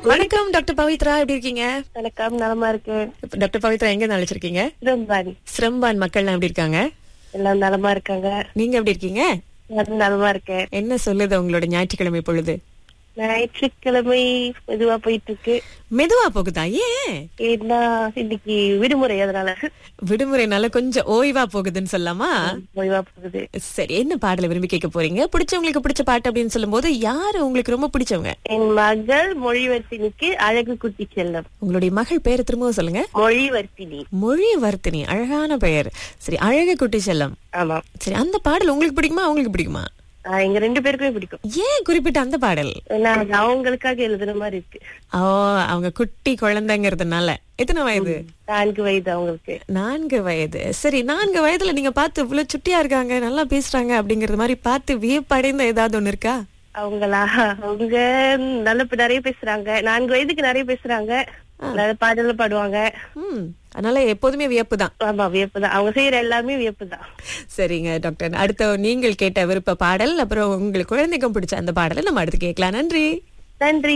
வணக்கம் டாக்டர் பவித்ரா எப்படி இருக்கீங்க வணக்கம் நலமா இருக்கு இப்ப டாக்டர் பவித்ரா எங்க அழைச்சிருக்கீங்க சிதம்பரம் சிரம்பான் மக்கள்லாம் எப்படி இருக்காங்க எல்லாம் நலமா இருக்காங்க நீங்க எப்படி இருக்கீங்க நானும் நலமா இருக்கேன் என்ன சொல்லுது உங்களோட ஞாயிற்றுக்கிழமை பொழுது ஞாயிற்றுக்கிழமை மெதுவா போயிட்டு இருக்கு மெதுவா போகுதா ஏன் ஏன்னா இன்னைக்கு விடுமுறை அதனால விடுமுறைனால கொஞ்சம் ஓய்வா போகுதுன்னு சொல்லலாமா ஓய்வா போகுது சரி என்ன பாடலை விரும்பி கேட்க போறீங்க பிடிச்சவங்களுக்கு பிடிச்ச பாட்டு அப்படின்னு சொல்லும்போது யாரு உங்களுக்கு ரொம்ப பிடிச்சவங்க என் மகள் மொழிவர்த்தினிக்கு அழகு குட்டி செல்லம் உங்களுடைய மகள் பேரை திரும்பவும் சொல்லுங்க மொழிவர்த்தினி மொழி வர்த்தினி அழகான பெயர் சரி அழகு குட்டி செல்லம் ஆமா சரி அந்த பாடல் உங்களுக்கு பிடிக்குமா அவங்களுக்கு பிடிக்குமா ஆஹ் எங்க ரெண்டு பேருக்குமே பிடிக்கும் ஏன் குறிப்பிட்ட அந்த பாடல் ஏன்னா அது அவங்களுக்காக எழுதுன மாதிரி இருக்கு ஓ அவங்க குட்டி குழந்தைங்கிறதுனால எத்தனை வயது நான்கு வயது அவங்களுக்கு நான்கு வயது சரி நான்கு வயதுல நீங்க பார்த்து இவ்வளவு சுட்டியா இருக்காங்க நல்லா பேசுறாங்க அப்படிங்கறது மாதிரி பார்த்து வியப்படைந்த ஏதாவது ஒண்ணு இருக்கா அவங்களா அவங்க நல்ல ப- நிறைய பேசுறாங்க நான்கு வயதுக்கு நிறைய பேசுறாங்க நல்ல பாடல பாடுவாங்க ம் அதனால எப்போதுமே வியப்பு தான் ஆமா வியப்பு தான் அவங்க செய்யற எல்லாமே வியப்பு தான் சரிங்க டாக்டர் அடுத்த நீங்கள் கேட்ட விருப்ப பாடல் அப்புறம் உங்களுக்கு குழந்தைக்கும் பிடிச்ச அந்த பாடலை நம்ம அடுத்து கேட்கலாம் நன்றி நன்றி